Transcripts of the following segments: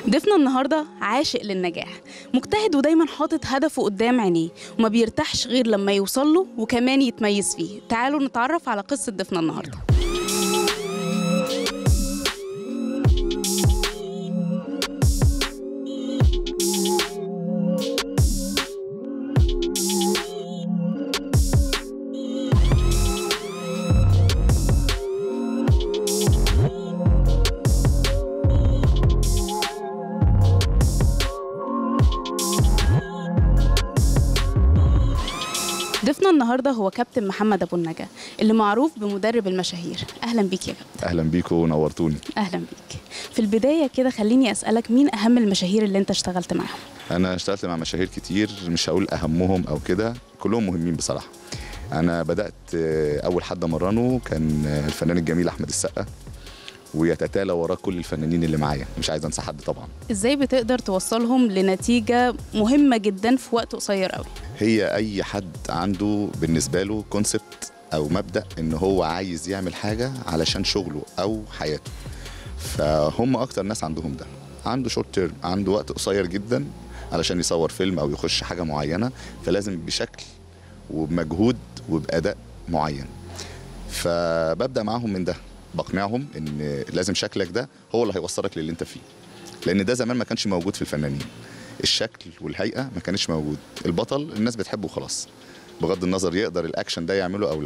ضيفنا النهارده عاشق للنجاح مجتهد ودايما حاطط هدفه قدام عينيه وما بيرتاحش غير لما يوصل له وكمان يتميز فيه تعالوا نتعرف على قصة ضيفنا النهارده ضيفنا النهارده هو كابتن محمد ابو النجا اللي معروف بمدرب المشاهير اهلا بيك يا كابتن اهلا بيكم ونورتوني اهلا بيك في البدايه كده خليني اسالك مين اهم المشاهير اللي انت اشتغلت معاهم انا اشتغلت مع مشاهير كتير مش هقول اهمهم او كده كلهم مهمين بصراحه انا بدات آه، اول حد امرنه كان آه، الفنان الجميل احمد السقا ويتتالى وراه كل الفنانين اللي معايا مش عايز انسى حد طبعا ازاي بتقدر توصلهم لنتيجه مهمه جدا في وقت قصير قوي هي اي حد عنده بالنسبه له كونسبت او مبدا ان هو عايز يعمل حاجه علشان شغله او حياته فهم اكتر ناس عندهم ده عنده شورت تيرم عنده وقت قصير جدا علشان يصور فيلم او يخش حاجه معينه فلازم بشكل وبمجهود وباداء معين فببدا معاهم من ده بقنعهم ان لازم شكلك ده هو اللي هيوصلك للي انت فيه لان ده زمان ما كانش موجود في الفنانين الشكل والهيئه ما كانش موجود البطل الناس بتحبه خلاص بغض النظر يقدر الاكشن ده يعمله او لا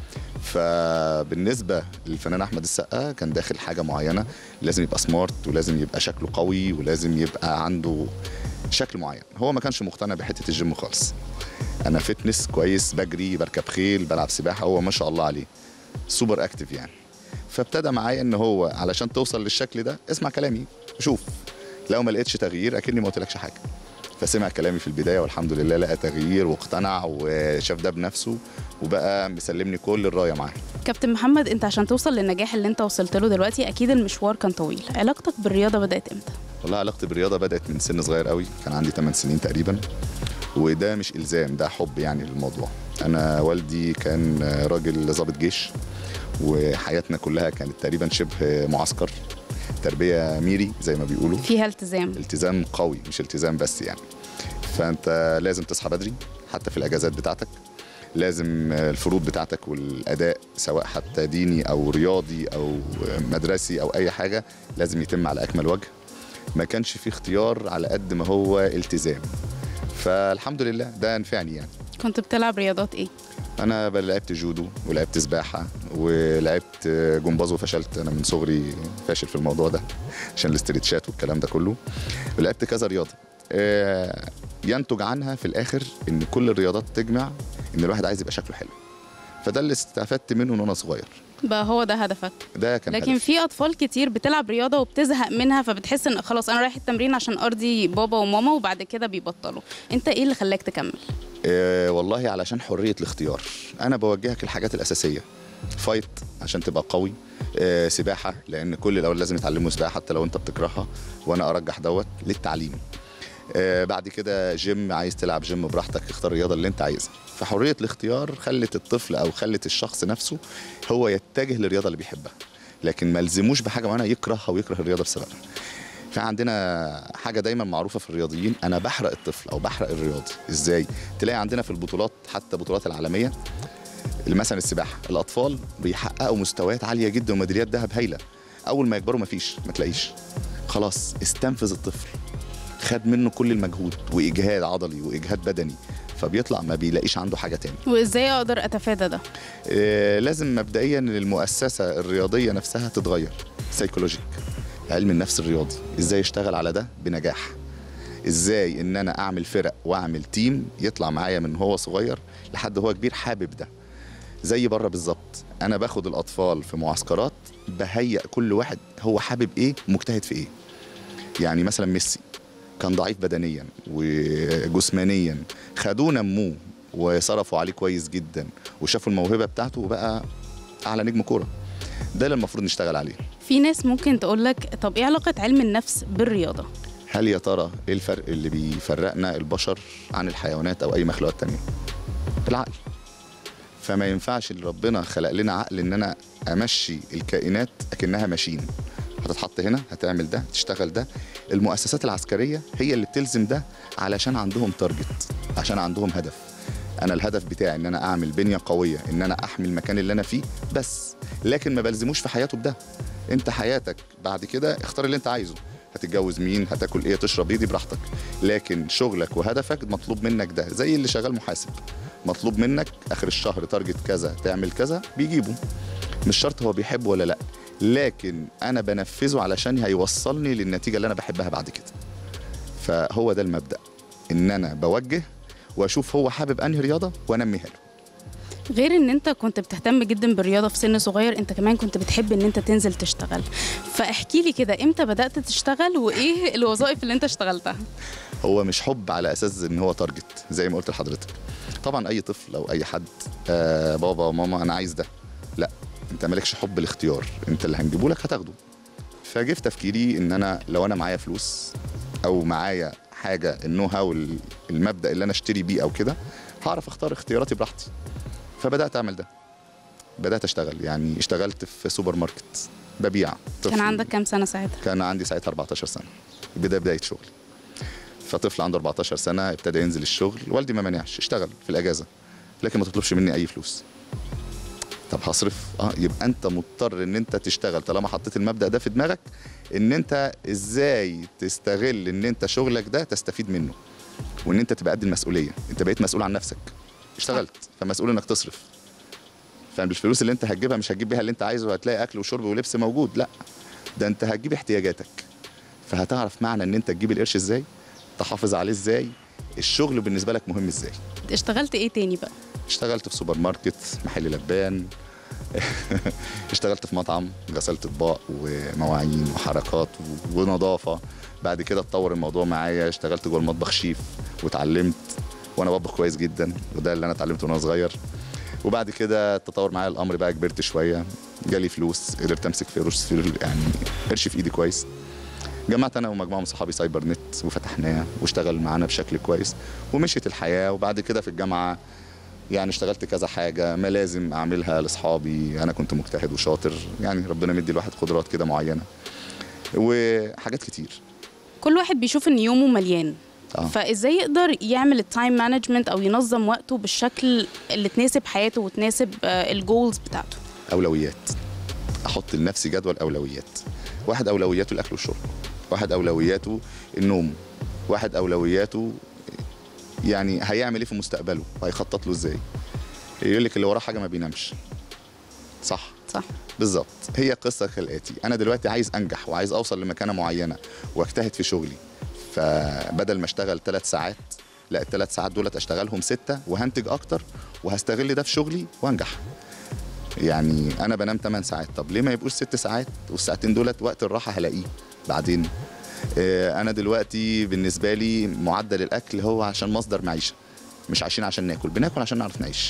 فبالنسبه للفنان احمد السقا كان داخل حاجه معينه لازم يبقى سمارت ولازم يبقى شكله قوي ولازم يبقى عنده شكل معين هو ما كانش مقتنع بحته الجيم خالص انا فتنس كويس بجري بركب خيل بلعب سباحه هو ما شاء الله عليه سوبر اكتف يعني فابتدى معايا ان هو علشان توصل للشكل ده اسمع كلامي شوف لو ما لقيتش تغيير اكني ما قلتلكش حاجه فسمع كلامي في البدايه والحمد لله لقى تغيير واقتنع وشاف ده بنفسه وبقى مسلمني كل الرايه معاه كابتن محمد انت عشان توصل للنجاح اللي انت وصلت له دلوقتي اكيد المشوار كان طويل علاقتك بالرياضه بدات امتى والله علاقتي بالرياضه بدات من سن صغير قوي كان عندي 8 سنين تقريبا وده مش الزام ده حب يعني للموضوع انا والدي كان راجل ضابط جيش وحياتنا كلها كانت تقريبا شبه معسكر تربيه ميري زي ما بيقولوا فيها التزام التزام قوي مش التزام بس يعني فانت لازم تصحى بدري حتى في الاجازات بتاعتك لازم الفروض بتاعتك والاداء سواء حتى ديني او رياضي او مدرسي او اي حاجه لازم يتم على اكمل وجه ما كانش في اختيار على قد ما هو التزام فالحمد لله ده نفعني يعني كنت بتلعب رياضات ايه انا بل- لعبت جودو ولعبت سباحه ولعبت جمباز وفشلت انا من صغري فاشل في الموضوع ده عشان الاسترتشات والكلام ده كله ولعبت كذا رياضه آه، ينتج عنها في الاخر ان كل الرياضات تجمع ان الواحد عايز يبقى شكله حلو فده اللي استفدت منه من وانا صغير بقى هو ده هدفك ده كان لكن هدفي. في اطفال كتير بتلعب رياضه وبتزهق منها فبتحس ان خلاص انا رايح التمرين عشان ارضي بابا وماما وبعد كده بيبطلوا انت ايه اللي خلاك تكمل آه، والله علشان حريه الاختيار انا بوجهك الحاجات الاساسيه فايت عشان تبقى قوي آه، سباحه لان كل الاولاد لازم يتعلموا سباحه حتى لو انت بتكرهها وانا ارجح دوت للتعليم آه، بعد كده جيم عايز تلعب جيم براحتك اختار الرياضه اللي انت عايزها فحريه الاختيار خلت الطفل او خلت الشخص نفسه هو يتجه للرياضه اللي بيحبها لكن ما لزموش بحاجه معينه يكرهها ويكره الرياضه بسببها في عندنا حاجه دايما معروفه في الرياضيين انا بحرق الطفل او بحرق الرياضي ازاي تلاقي عندنا في البطولات حتى بطولات العالميه مثلا السباحه الاطفال بيحققوا مستويات عاليه جدا وميداليات ذهب هايله اول ما يكبروا مفيش ما تلاقيش خلاص استنفذ الطفل خد منه كل المجهود واجهاد عضلي واجهاد بدني فبيطلع ما بيلاقيش عنده حاجه تاني وازاي اقدر اتفادى ده آه، لازم مبدئيا المؤسسه الرياضيه نفسها تتغير سيكولوجيك علم النفس الرياضي ازاي يشتغل على ده بنجاح ازاي ان انا اعمل فرق واعمل تيم يطلع معايا من هو صغير لحد هو كبير حابب ده زي بره بالظبط انا باخد الاطفال في معسكرات بهيئ كل واحد هو حابب ايه مجتهد في ايه يعني مثلا ميسي كان ضعيف بدنيا وجسمانيا خدوه نموه وصرفوا عليه كويس جدا وشافوا الموهبه بتاعته وبقى اعلى نجم كوره ده اللي المفروض نشتغل عليه في ناس ممكن تقولك طب ايه علاقه علم النفس بالرياضه هل يا ترى ايه الفرق اللي بيفرقنا البشر عن الحيوانات او اي مخلوقات تانية العقل فما ينفعش اللي ربنا خلق لنا عقل ان انا امشي الكائنات اكنها ماشين هتتحط هنا هتعمل ده تشتغل ده المؤسسات العسكريه هي اللي بتلزم ده علشان عندهم تارجت عشان عندهم هدف انا الهدف بتاعي ان انا اعمل بنيه قويه ان انا احمي المكان اللي انا فيه بس لكن ما بلزموش في حياته بده انت حياتك بعد كده اختار اللي انت عايزه هتتجوز مين هتاكل ايه تشرب ايه دي براحتك لكن شغلك وهدفك مطلوب منك ده زي اللي شغال محاسب مطلوب منك اخر الشهر تارجت كذا تعمل كذا بيجيبه مش شرط هو بيحب ولا لا لكن انا بنفذه علشان هيوصلني للنتيجه اللي انا بحبها بعد كده فهو ده المبدا ان انا بوجه واشوف هو حابب انهي رياضه وانميها له غير ان انت كنت بتهتم جدا بالرياضه في سن صغير انت كمان كنت بتحب ان انت تنزل تشتغل فاحكي لي كده امتى بدات تشتغل وايه الوظائف اللي انت اشتغلتها هو مش حب على اساس ان هو تارجت زي ما قلت لحضرتك طبعا اي طفل او اي حد آه بابا ماما انا عايز ده لا انت مالكش حب الاختيار انت اللي هنجيبه لك هتاخده فجه في تفكيري ان انا لو انا معايا فلوس او معايا حاجه النو هاو المبدا اللي انا اشتري بيه او كده هعرف اختار اختياراتي براحتي فبدات اعمل ده بدات اشتغل يعني اشتغلت في سوبر ماركت ببيع كان طفل- عندك كام سنه ساعتها كان عندي ساعتها 14 سنه بدا بدايه شغلي فطفل عنده 14 سنه ابتدى ينزل الشغل والدي ما منعش اشتغل في الاجازه لكن ما تطلبش مني اي فلوس طب هصرف اه يبقى انت مضطر ان انت تشتغل طالما حطيت المبدا ده في دماغك ان انت ازاي تستغل ان انت شغلك ده تستفيد منه وان انت تبقى قد المسؤوليه انت بقيت مسؤول عن نفسك اشتغلت فمسؤول انك تصرف فالفلوس اللي انت هتجيبها مش هتجيب بيها اللي انت عايزه هتلاقي اكل وشرب ولبس موجود لا ده انت هتجيب احتياجاتك فهتعرف معنى ان انت تجيب القرش ازاي تحافظ عليه ازاي الشغل بالنسبه لك مهم ازاي اشتغلت ايه تاني بقى اشتغلت في سوبر ماركت محل لبان اشتغلت في مطعم غسلت اطباق ومواعين وحركات و- ونظافه بعد كده اتطور الموضوع معايا اشتغلت جوه المطبخ شيف واتعلمت وانا بطبخ كويس جدا وده اللي انا اتعلمته وانا صغير وبعد كده تطور معايا الامر بقى كبرت شويه جالي فلوس قدرت امسك في قرش في يعني قرش في ايدي كويس جمعت انا ومجموعه من صحابي سايبر نت وفتحناه واشتغل معانا بشكل كويس ومشيت الحياه وبعد كده في الجامعه يعني اشتغلت كذا حاجه ما لازم اعملها لاصحابي انا كنت مجتهد وشاطر يعني ربنا مدي الواحد قدرات كده معينه وحاجات كتير كل واحد بيشوف ان يومه مليان اه فازاي يقدر يعمل التايم مانجمنت او ينظم وقته بالشكل اللي تناسب حياته وتناسب الجولز بتاعته اولويات احط لنفسي جدول اولويات واحد اولوياته الاكل والشرب واحد اولوياته النوم واحد اولوياته يعني هيعمل ايه في مستقبله وهيخطط له ازاي يقول لك اللي وراه حاجه ما بينامش صح صح بالظبط هي قصه كالاتي انا دلوقتي عايز انجح وعايز اوصل لمكانه معينه واجتهد في شغلي فبدل ما اشتغل ثلاث ساعات لا الثلاث ساعات دولت اشتغلهم سته وهنتج اكتر وهستغل ده في شغلي وانجح يعني انا بنام 8 ساعات طب ليه ما يبقوش ست ساعات والساعتين دولت وقت الراحه هلاقيه بعدين آه، انا دلوقتي بالنسبه لي معدل الاكل هو عشان مصدر معيشه مش عايشين عشان ناكل بناكل عشان نعرف نعيش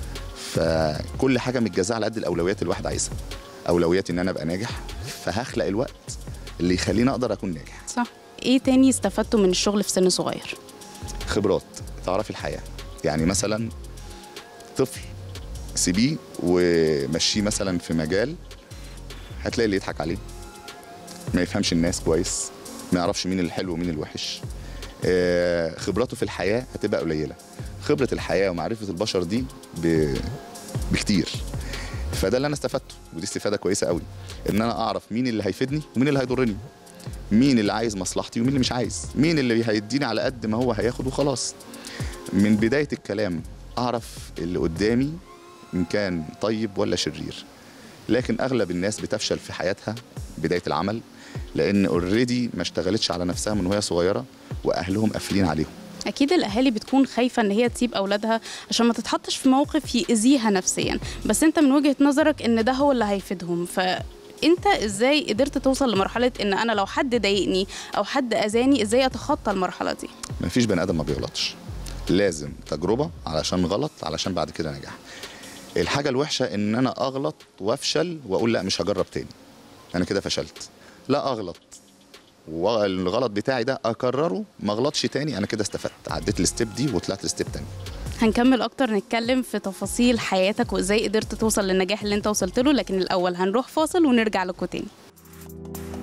فكل حاجه متجزاه على قد الاولويات اللي الواحد عايزها اولوياتي ان انا ابقى ناجح فهخلق الوقت اللي يخليني اقدر اكون ناجح صح ايه تاني استفدته من الشغل في سن صغير خبرات تعرفي الحياه يعني مثلا طفل سيبيه ومشيه مثلا في مجال هتلاقي اللي يضحك عليه ما يفهمش الناس كويس ما يعرفش مين الحلو ومين الوحش آه، خبراته في الحياه هتبقى قليله خبره الحياه ومعرفه البشر دي ب... بكتير فده اللي انا استفدته ودي استفاده كويسه قوي ان انا اعرف مين اللي هيفيدني ومين اللي هيضرني مين اللي عايز مصلحتي ومين اللي مش عايز مين اللي هيديني على قد ما هو هياخد وخلاص من بدايه الكلام اعرف اللي قدامي ان كان طيب ولا شرير لكن اغلب الناس بتفشل في حياتها بدايه العمل لان اوريدي ما اشتغلتش على نفسها من وهي صغيره واهلهم قافلين عليهم اكيد الاهالي بتكون خايفه ان هي تسيب اولادها عشان ما تتحطش في موقف يأذيها نفسيا بس انت من وجهه نظرك ان ده هو اللي هيفيدهم فانت ازاي قدرت توصل لمرحله ان انا لو حد ضايقني او حد اذاني ازاي اتخطى المرحله دي ما فيش بني ادم ما بيغلطش لازم تجربه علشان غلط علشان بعد كده نجاح الحاجه الوحشه ان انا اغلط وافشل واقول لا مش هجرب تاني انا كده فشلت لا اغلط والغلط بتاعي ده اكرره ما اغلطش تاني انا كده استفدت عديت الستيب دي وطلعت الستيب تاني هنكمل اكتر نتكلم في تفاصيل حياتك وازاي قدرت توصل للنجاح اللي انت وصلت له لكن الاول هنروح فاصل ونرجع لكم تاني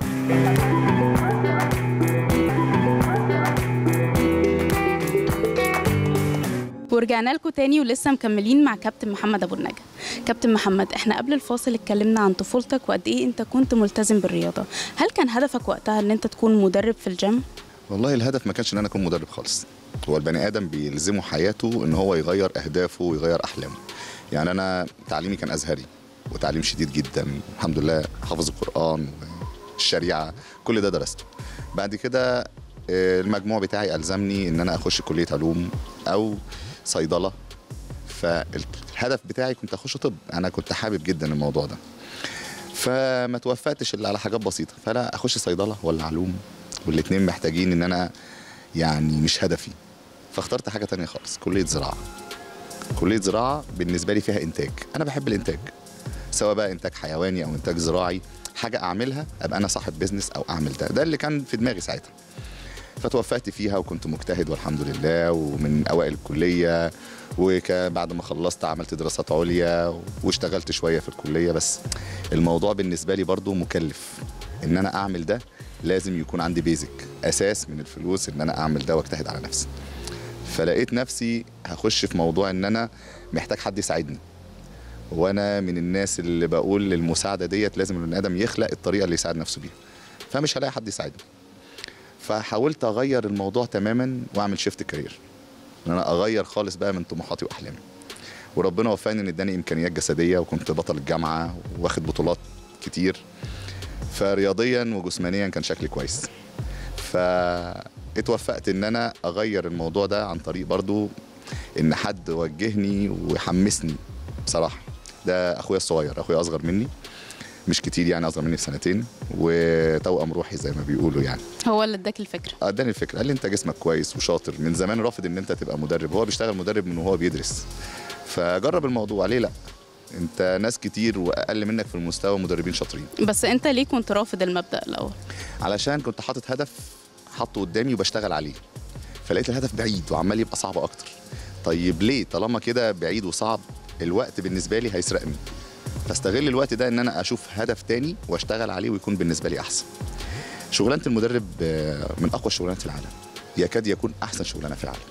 ورجعنا لكم تاني ولسه مكملين مع كابتن محمد ابو النجا كابتن محمد احنا قبل الفاصل اتكلمنا عن طفولتك وقد ايه انت كنت ملتزم بالرياضه هل كان هدفك وقتها ان انت تكون مدرب في الجيم والله الهدف ما كانش ان انا اكون مدرب خالص هو البني ادم بيلزمه حياته ان هو يغير اهدافه ويغير احلامه يعني انا تعليمي كان ازهري وتعليم شديد جدا الحمد لله حافظ القران الشريعه كل ده درسته بعد كده آه، المجموع بتاعي الزمني ان انا اخش كليه علوم او صيدله فالهدف بتاعي كنت اخش طب انا كنت حابب جدا الموضوع ده فما توفقتش الا على حاجات بسيطه فلا اخش صيدله ولا علوم والاثنين محتاجين ان انا يعني مش هدفي فاخترت حاجه تانية خالص كليه زراعه كليه زراعه بالنسبه لي فيها انتاج انا بحب الانتاج سواء بقى انتاج حيواني او انتاج زراعي حاجه اعملها ابقى انا صاحب بيزنس او اعمل ده ده اللي كان في دماغي ساعتها فتوفقت فيها وكنت مجتهد والحمد لله ومن اوائل الكليه وبعد ما خلصت عملت دراسات عليا واشتغلت شويه في الكليه بس الموضوع بالنسبه لي برضو مكلف ان انا اعمل ده لازم يكون عندي بيزك اساس من الفلوس ان انا اعمل ده واجتهد على نفسي فلقيت نفسي هخش في موضوع ان انا محتاج حد يساعدني وانا من الناس اللي بقول للمساعده ديت لازم البني ادم يخلق الطريقه اللي يساعد نفسه بيها فمش هلاقي حد يساعدني فحاولت اغير الموضوع تماما واعمل شيفت كارير ان انا اغير خالص بقى من طموحاتي واحلامي وربنا وفقني ان اداني امكانيات جسديه وكنت بطل الجامعه واخد بطولات كتير فرياضيا وجسمانيا كان شكلي كويس فاتوفقت ان انا اغير الموضوع ده عن طريق برضو ان حد وجهني وحمسني بصراحه ده اخويا الصغير اخويا اصغر مني مش كتير يعني اصغر مني بسنتين وتوأم روحي زي ما بيقولوا يعني هو اللي اداك الفكره اداني الفكره قال لي انت جسمك كويس وشاطر من زمان رافض ان انت تبقى مدرب هو بيشتغل مدرب من وهو بيدرس فجرب الموضوع ليه لا انت ناس كتير واقل منك في المستوى مدربين شاطرين بس انت ليه كنت رافض المبدا الاول علشان كنت حاطط هدف حاطه قدامي وبشتغل عليه فلقيت الهدف بعيد وعمال يبقى صعب اكتر طيب ليه طالما كده بعيد وصعب الوقت بالنسبه لي هيسرقني فاستغل الوقت ده ان انا اشوف هدف تاني واشتغل عليه ويكون بالنسبه لي احسن شغلانه المدرب آه، من اقوى الشغلانات في العالم يكاد يكون احسن شغلانه في العالم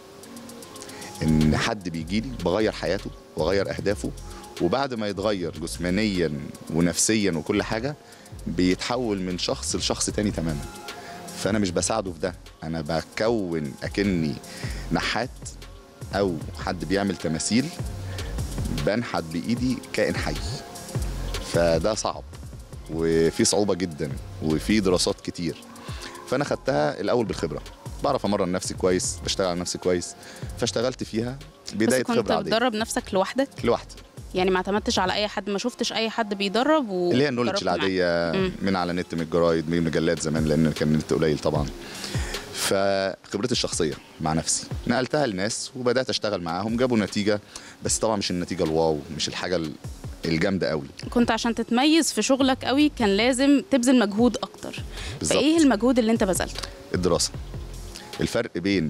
ان حد بيجي لي بغير حياته واغير اهدافه وبعد ما يتغير جسمانيا ونفسيا وكل حاجه بيتحول من شخص لشخص تاني تماما فانا مش بساعده في ده انا بكون اكني نحات او حد بيعمل تماثيل بنحت بايدي كائن حي فده صعب وفي صعوبه جدا وفي دراسات كتير فانا خدتها الاول بالخبره بعرف امرن نفسي كويس بشتغل على نفسي كويس فاشتغلت فيها بدايه بس كنت خبره عاديه بتدرب نفسك لوحدك لوحدي يعني ما اعتمدتش على اي حد ما شفتش اي حد بيدرب و اللي هي النولج دربت معاه. العاديه مم. من على النت من الجرايد من مجلات زمان لان كان النت قليل طبعا فخبرتي الشخصيه مع نفسي نقلتها لناس وبدات اشتغل معاهم جابوا نتيجه بس طبعا مش النتيجه الواو مش الحاجه ال- الجامده قوي كنت عشان تتميز في شغلك قوي كان لازم تبذل مجهود اكتر بالظبط. فايه المجهود اللي انت بذلته الدراسه الفرق بين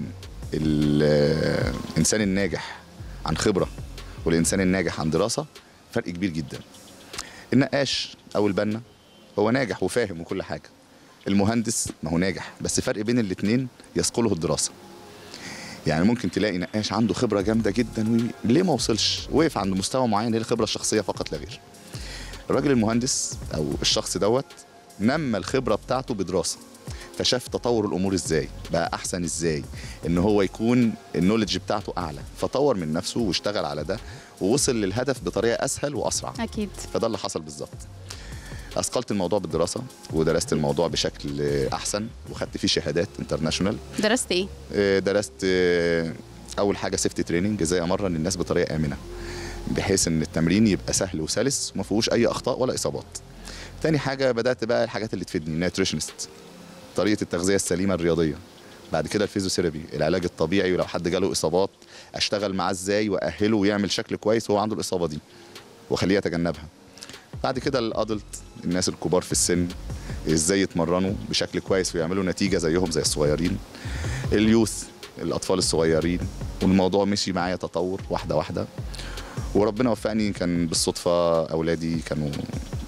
ال- الانسان الناجح عن خبره والانسان الناجح عن دراسه فرق كبير جدا النقاش او البنا هو ناجح وفاهم وكل حاجه المهندس ما هو ناجح بس فرق بين الاثنين يثقله الدراسه يعني ممكن تلاقي نقاش عنده خبره جامده جدا وي- ليه ما وصلش وقف عند مستوى معين هي الخبره الشخصيه فقط لا غير الراجل المهندس او الشخص دوت نمى الخبره بتاعته بدراسه فشاف تطور الامور ازاي بقى احسن ازاي ان هو يكون النولج بتاعته اعلى فطور من نفسه واشتغل على ده ووصل للهدف بطريقه اسهل واسرع اكيد فده اللي حصل بالظبط اثقلت الموضوع بالدراسه ودرست الموضوع بشكل احسن وخدت فيه شهادات انترناشونال درست ايه آه، درست آه، اول حاجه سيفتي تريننج ازاي امرن الناس بطريقه امنه بحيث ان التمرين يبقى سهل وسلس وما فيهوش اي اخطاء ولا اصابات تاني حاجه بدات بقى الحاجات اللي تفيدني نيوتريشنست طريقه التغذيه السليمه الرياضيه بعد كده الفيزيوثيرابي العلاج الطبيعي ولو حد جاله اصابات اشتغل معاه ازاي واهله ويعمل شكل كويس وهو عنده الاصابه دي واخليه يتجنبها بعد كده الادلت الناس الكبار في السن ازاي يتمرنوا بشكل كويس ويعملوا نتيجه زيهم زي الصغيرين اليوث الاطفال الصغيرين والموضوع مشي معايا تطور واحده واحده وربنا وفقني كان بالصدفه اولادي كانوا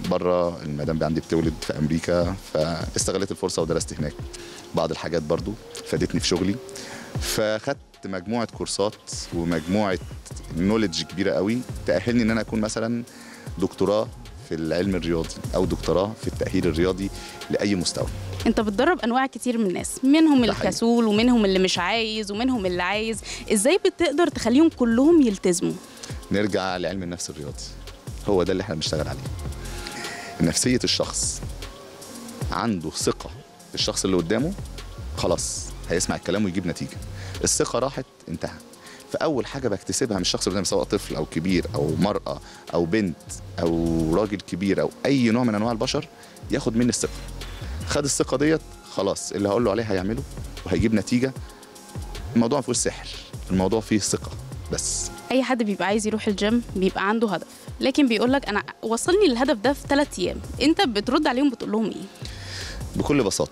بره المدام عندي بتولد في امريكا فاستغلت الفرصه ودرست هناك بعض الحاجات برضو فادتني في شغلي فخدت مجموعه كورسات ومجموعه نوليدج كبيره قوي تاهلني ان انا اكون مثلا دكتوراه في العلم الرياضي او دكتوراه في التاهيل الرياضي لاي مستوى انت بتدرب انواع كتير من الناس منهم ده حقيقي. الكسول ومنهم اللي مش عايز ومنهم اللي عايز ازاي بتقدر تخليهم كلهم يلتزموا نرجع لعلم النفس الرياضي هو ده اللي احنا بنشتغل عليه نفسية الشخص عنده ثقة في الشخص اللي قدامه خلاص هيسمع الكلام ويجيب نتيجة الثقة راحت انتهى فأول حاجة بكتسبها من الشخص اللي قدامي سواء طفل أو كبير أو مرأة أو بنت أو راجل كبير أو أي نوع من أنواع البشر ياخد مني الثقة خد الثقة ديت خلاص اللي هقول له عليه هيعمله وهيجيب نتيجة الموضوع ما فيهوش سحر الموضوع فيه ثقة بس اي حد بيبقى عايز يروح الجيم بيبقى عنده هدف لكن بيقول لك انا وصلني للهدف ده في ثلاث ايام انت بترد عليهم بتقول لهم ايه بكل بساطة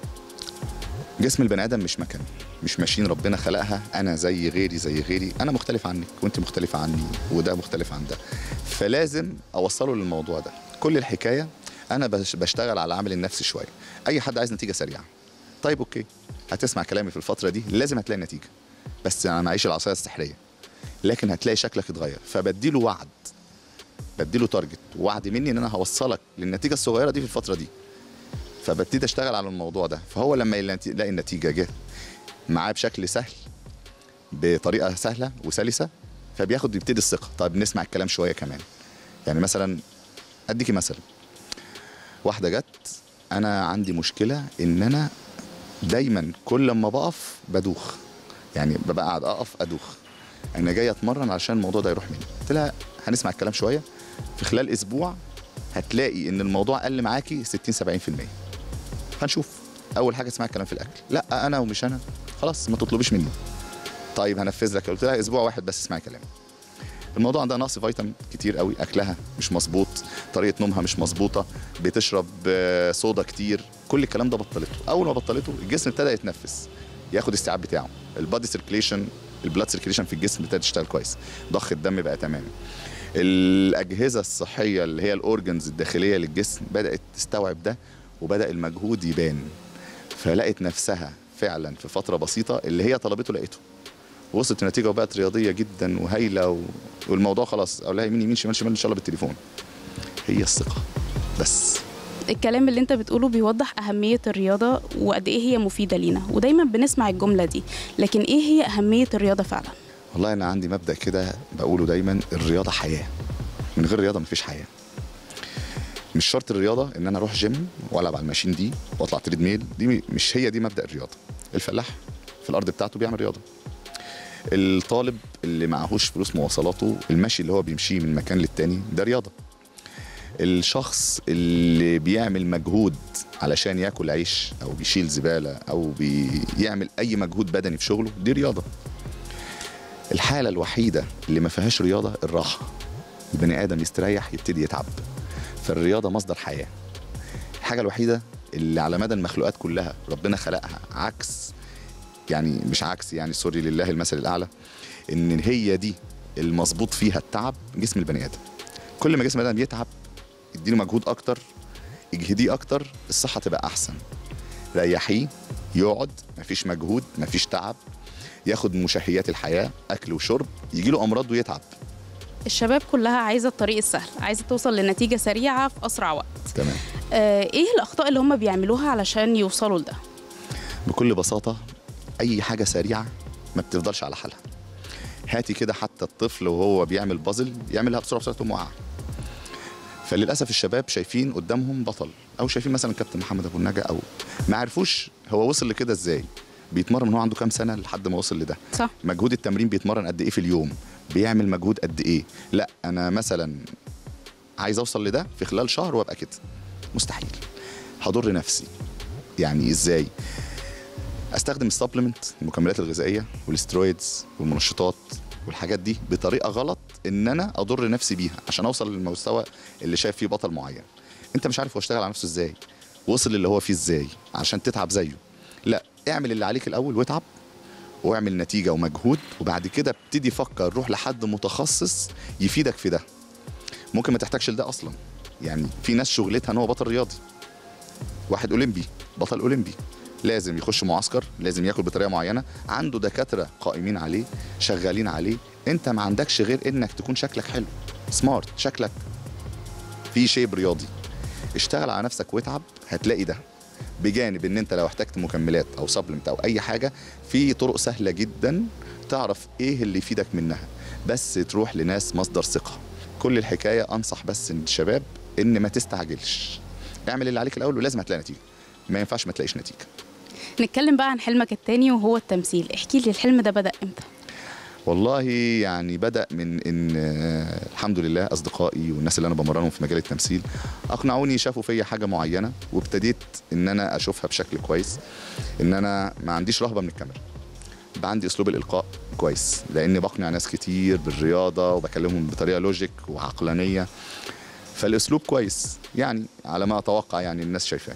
جسم البني آدم مش مكان مش ماشين ربنا خلقها أنا زي غيري زي غيري أنا مختلف عنك وأنت مختلفة عني وده مختلف عن ده فلازم أوصله للموضوع ده كل الحكاية أنا بش- بشتغل على العامل النفسي شوية أي حد عايز نتيجة سريعة طيب أوكي هتسمع كلامي في الفترة دي لازم هتلاقي نتيجة بس أنا معيش العصاية السحرية لكن هتلاقي شكلك اتغير فبديله وعد بديله تارجت وعد مني ان انا هوصلك للنتيجه الصغيره دي في الفتره دي فببتدي اشتغل على الموضوع ده فهو لما يلاقي يلاقي النتيجه جه معاه بشكل سهل بطريقه سهله وسلسه فبياخد يبتدي الثقه طيب نسمع الكلام شويه كمان يعني مثلا اديكي مثل واحده جت انا عندي مشكله ان انا دايما كل ما بقف بدوخ يعني ببقى قاعد اقف ادوخ انا جاي اتمرن علشان الموضوع ده يروح مني قلت لها هنسمع الكلام شويه في خلال اسبوع هتلاقي ان الموضوع قل معاكي 60 70% هنشوف اول حاجه اسمعي الكلام في الاكل لا انا ومش انا خلاص ما تطلبيش مني طيب هنفذ لك قلت لها اسبوع واحد بس اسمعي كلامي الموضوع عندها نقص فيتامين كتير قوي اكلها مش مظبوط طريقه نومها مش مظبوطه بتشرب آه، صودا كتير كل الكلام ده بطلته اول ما بطلته الجسم ابتدى يتنفس ياخد الاستيعاب بتاعه البادي سيركيليشن البلاد سيركيليشن في الجسم ابتدى تشتغل كويس ضخ الدم بقى تمام الاجهزه الصحيه اللي هي الاورجنز الداخليه للجسم بدات تستوعب ده وبدا المجهود يبان فلقت نفسها فعلا في فتره بسيطه اللي هي طلبته لقيته وصلت النتيجه وبقت رياضيه جدا وهايله و... والموضوع خلاص اقول لها يمين يمين شمال شمال ان شاء الله بالتليفون هي الثقه بس الكلام اللي انت بتقوله بيوضح أهمية الرياضة وقد ايه هي مفيدة لينا ودايما بنسمع الجملة دي لكن ايه هي أهمية الرياضة فعلا والله انا عندي مبدا كده بقوله دايما الرياضه حياه من غير رياضه مفيش حياه مش شرط الرياضه ان انا اروح جيم والعب على الماشين دي واطلع تريد ميل دي مش هي دي مبدا الرياضه الفلاح في الارض بتاعته بيعمل رياضه الطالب اللي معهوش فلوس مواصلاته المشي اللي هو بيمشيه من مكان للتاني ده رياضه الشخص اللي بيعمل مجهود علشان ياكل عيش او بيشيل زباله او بيعمل اي مجهود بدني في شغله دي رياضه الحاله الوحيده اللي ما فيهاش رياضه الراحه البني ادم يستريح يبتدي يتعب فالرياضه مصدر حياه الحاجه الوحيده اللي على مدى المخلوقات كلها ربنا خلقها عكس يعني مش عكس يعني سوري لله المثل الاعلى ان هي دي المظبوط فيها التعب جسم البني ادم كل ما جسم البني ادم يتعب اديله مجهود اكتر اجهديه اكتر الصحه تبقى احسن ريحيه يقعد مفيش مجهود مفيش تعب ياخد مشهيات الحياه اكل وشرب يجي له امراض ويتعب الشباب كلها عايزة الطريق السهل عايزة توصل لنتيجة سريعة في أسرع وقت تمام آه ايه الأخطاء اللي هم بيعملوها علشان يوصلوا لده بكل بساطه اي حاجه سريعه ما بتفضلش على حالها هاتي كده حتى الطفل وهو بيعمل بازل يعملها بسرعه بسرعه تقوم واقعه فللاسف الشباب شايفين قدامهم بطل او شايفين مثلا كابتن محمد ابو النجا او ما عرفوش هو وصل لكده ازاي بيتمرن من هو عنده كام سنه لحد ما وصل لده صح مجهود التمرين بيتمرن قد ايه في اليوم بيعمل مجهود قد ايه لا انا مثلا عايز اوصل لده في خلال شهر وابقى كده مستحيل هضر نفسي يعني ازاي استخدم السبلمنت المكملات الغذائيه والاسترويدز والمنشطات والحاجات دي بطريقه غلط ان انا اضر نفسي بيها عشان اوصل للمستوى اللي شايف فيه بطل معين انت مش عارف هو اشتغل على نفسه ازاي وصل اللي هو فيه ازاي عشان تتعب زيه لا اعمل اللي عليك الاول واتعب واعمل نتيجه ومجهود وبعد كده ابتدي فكر روح لحد متخصص يفيدك في ده ممكن ما تحتاجش لده اصلا يعني في ناس شغلتها ان هو بطل رياضي واحد اولمبي بطل اولمبي لازم يخش معسكر لازم ياكل بطريقه معينه عنده دكاتره قائمين عليه شغالين عليه انت ما عندكش غير انك تكون شكلك حلو سمارت شكلك في شيب رياضي اشتغل على نفسك واتعب هتلاقي ده بجانب ان انت لو احتجت مكملات او سبلمنت او اي حاجه في طرق سهله جدا تعرف ايه اللي يفيدك منها بس تروح لناس مصدر ثقه كل الحكايه انصح بس الشباب ان ما تستعجلش اعمل اللي عليك الاول ولازم هتلاقي نتيجه ما ينفعش ما تلاقيش نتيجه نتكلم بقى عن حلمك التاني وهو التمثيل احكي لي الحلم ده بدأ امتى والله يعني بدأ من إن آه، الحمد لله أصدقائي والناس اللي أنا بمرنهم في مجال التمثيل أقنعوني شافوا فيا حاجة معينة وابتديت إن أنا أشوفها بشكل كويس إن أنا ما عنديش رهبة من الكاميرا يبقى عندي أسلوب الإلقاء كويس لأني بقنع ناس كتير بالرياضة وبكلمهم بطريقة لوجيك وعقلانية فالأسلوب كويس يعني على ما أتوقع يعني الناس شايفاه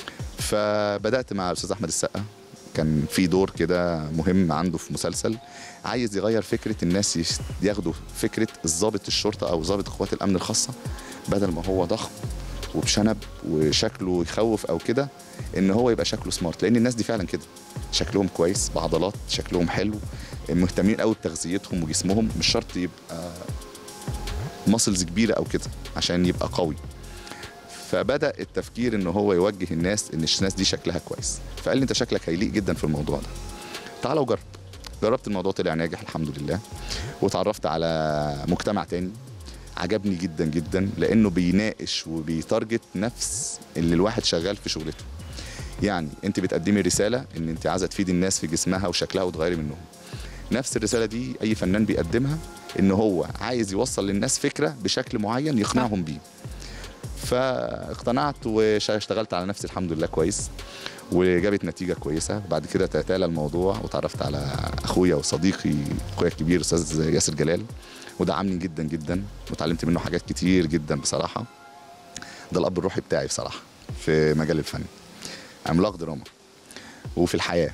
فبدأت مع الأستاذ أحمد السقا كان في دور كده مهم عنده في مسلسل عايز يغير فكره الناس يش- ياخدوا فكره الضابط الشرطه او ضابط قوات الامن الخاصه بدل ما هو ضخم وبشنب وشكله يخوف او كده ان هو يبقى شكله سمارت لان الناس دي فعلا كده شكلهم كويس بعضلات شكلهم حلو مهتمين قوي بتغذيتهم وجسمهم مش شرط يبقى ماسلز كبيره او كده عشان يبقى قوي فبدا التفكير ان هو يوجه الناس ان الناس دي شكلها كويس فقال لي انت شكلك هيليق جدا في الموضوع ده تعال وجرب جربت الموضوع طلع ناجح الحمد لله وتعرفت على مجتمع تاني عجبني جدا جدا لانه بيناقش وبيتارجت نفس اللي الواحد شغال في شغلته يعني انت بتقدمي رساله ان انت عايزه تفيدي الناس في جسمها وشكلها وتغيري منهم نفس الرساله دي اي فنان بيقدمها ان هو عايز يوصل للناس فكره بشكل معين يقنعهم بيه فاقتنعت واشتغلت على نفسي الحمد لله كويس وجابت نتيجه كويسه بعد كده تتالى الموضوع وتعرفت على اخويا وصديقي اخويا الكبير استاذ ياسر جلال ودعمني جدا جدا وتعلمت منه حاجات كتير جدا بصراحه ده الاب الروحي بتاعي بصراحه في مجال الفن عملاق دراما وفي الحياه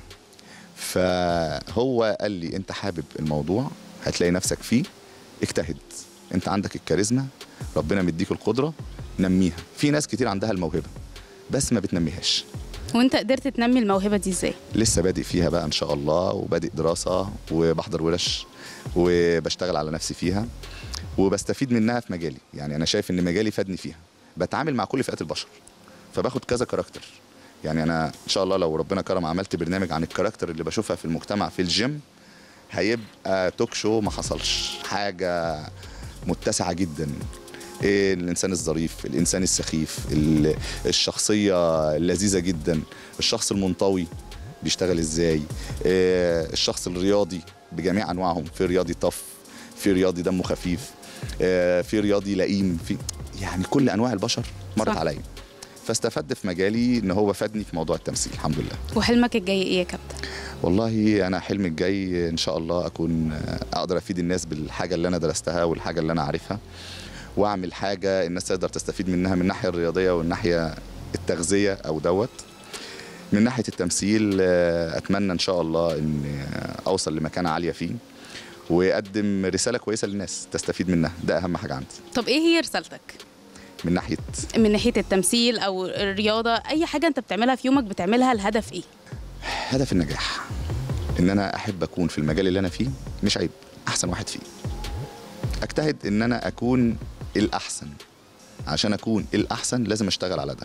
فهو قال لي انت حابب الموضوع هتلاقي نفسك فيه اجتهد انت عندك الكاريزما ربنا مديك القدره نميها في ناس كتير عندها الموهبه بس ما بتنميهاش وانت قدرت تنمي الموهبه دي ازاي لسه بادئ فيها بقى ان شاء الله وبادئ دراسه وبحضر ورش وبشتغل على نفسي فيها وبستفيد منها في مجالي يعني انا شايف ان مجالي فادني فيها بتعامل مع كل فئات البشر فباخد كذا كاركتر يعني انا ان شاء الله لو ربنا كرم عملت برنامج عن الكاركتر اللي بشوفها في المجتمع في الجيم هيبقى توك شو ما حصلش حاجه متسعه جدا إيه الانسان الظريف الانسان السخيف ال- الشخصيه اللذيذه جدا الشخص المنطوي بيشتغل ازاي إيه الشخص الرياضي بجميع انواعهم في رياضي طف في رياضي دمه خفيف إيه في رياضي لئيم في يعني كل انواع البشر مرت صح. عليا فاستفدت في مجالي ان هو فادني في موضوع التمثيل الحمد لله وحلمك الجاي ايه يا كابتن والله انا حلمي الجاي ان شاء الله اكون اقدر افيد الناس بالحاجه اللي انا درستها والحاجه اللي انا عارفها واعمل حاجه الناس تقدر تستفيد منها من الناحيه الرياضيه والناحيه التغذيه او دوت من ناحيه التمثيل آه، اتمنى ان شاء الله ان اوصل لمكانه عاليه فيه واقدم رساله كويسه للناس تستفيد منها ده اهم حاجه عندي طب ايه هي رسالتك من ناحيه من ناحيه التمثيل او الرياضه اي حاجه انت بتعملها في يومك بتعملها الهدف ايه هدف النجاح ان انا احب اكون في المجال اللي انا فيه مش عيب احسن واحد فيه اجتهد ان انا اكون الاحسن عشان اكون الاحسن لازم اشتغل على ده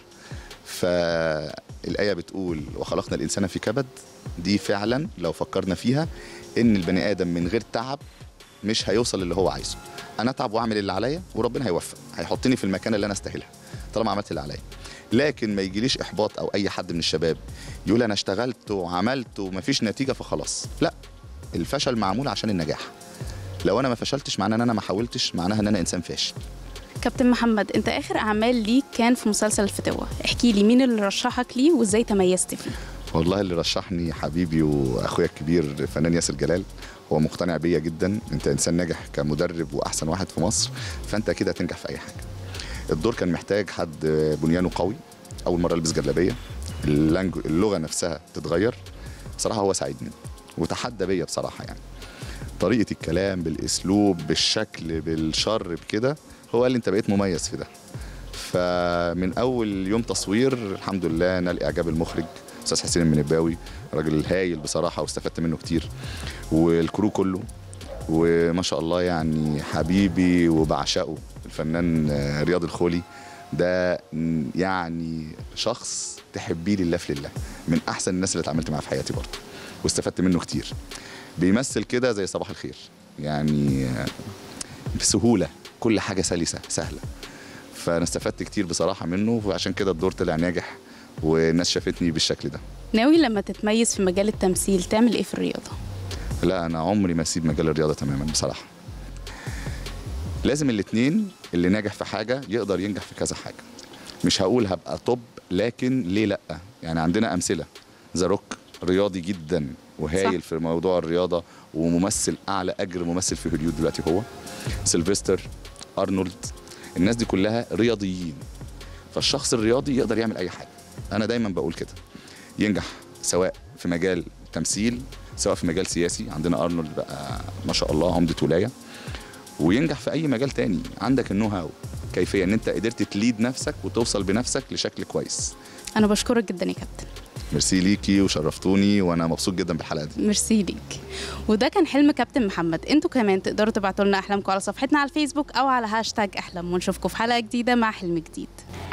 فالايه بتقول وخلقنا الانسان في كبد دي فعلا لو فكرنا فيها ان البني ادم من غير تعب مش هيوصل اللي هو عايزه انا اتعب واعمل اللي عليا وربنا هيوفق هيحطني في المكان اللي انا استاهلها طالما عملت اللي عليا لكن ما يجيليش احباط او اي حد من الشباب يقول انا اشتغلت وعملت ومفيش نتيجه فخلاص لا الفشل معمول عشان النجاح لو انا ما فشلتش معناه ان انا ما حاولتش معناها ان انا انسان فاشل كابتن محمد انت اخر اعمال ليك كان في مسلسل الفتوه احكي لي مين اللي رشحك ليه وازاي تميزت فيه والله اللي رشحني حبيبي واخويا الكبير فنان ياسر جلال هو مقتنع بيا جدا انت انسان ناجح كمدرب واحسن واحد في مصر فانت كده هتنجح في اي حاجه الدور كان محتاج حد بنيانه قوي اول مره البس جلابيه اللانجو- اللغه نفسها تتغير بصراحه هو ساعدني وتحدى بيا بصراحه يعني طريقه الكلام بالاسلوب بالشكل بالشر بكده هو قال لي انت بقيت مميز في ده فمن اول يوم تصوير الحمد لله نال اعجاب المخرج استاذ حسين المنباوي راجل هايل بصراحه واستفدت منه كتير والكرو كله وما شاء الله يعني حبيبي وبعشقه الفنان آه، رياض الخولي ده م- يعني شخص تحبيه لله في لله من احسن الناس اللي اتعاملت معاها في حياتي برضه واستفدت منه كتير بيمثل كده زي صباح الخير يعني آه، بسهوله كل حاجه سلسه سهله فانا استفدت كتير بصراحه منه وعشان كده الدور طلع ناجح والناس شافتني بالشكل ده ناوي لما تتميز في مجال التمثيل تعمل ايه في الرياضه لا انا عمري ما اسيب مجال الرياضه تماما بصراحه لازم الاثنين اللي ناجح في حاجه يقدر ينجح في كذا حاجه مش هقول هبقى توب لكن ليه لا يعني عندنا امثله ذا روك رياضي جدا وهايل صح. في موضوع الرياضه وممثل اعلى اجر ممثل في هوليود دلوقتي هو سيلفستر ارنولد الناس دي كلها رياضيين فالشخص الرياضي يقدر يعمل اي حاجه انا دايما بقول كده ينجح سواء في مجال تمثيل سواء في مجال سياسي عندنا ارنولد بقى ما شاء الله عمده ولايه وينجح في اي مجال تاني عندك النو هاو كيفيه ان انت قدرت تليد نفسك وتوصل بنفسك لشكل كويس انا بشكرك جدا يا كابتن ميرسي ليكي وشرفتوني وانا مبسوط جدا بالحلقه دي ميرسي ليك وده كان حلم كابتن محمد انتوا كمان تقدروا تبعتوا لنا احلامكم على صفحتنا على الفيسبوك او على هاشتاج احلام ونشوفكم في حلقه جديده مع حلم جديد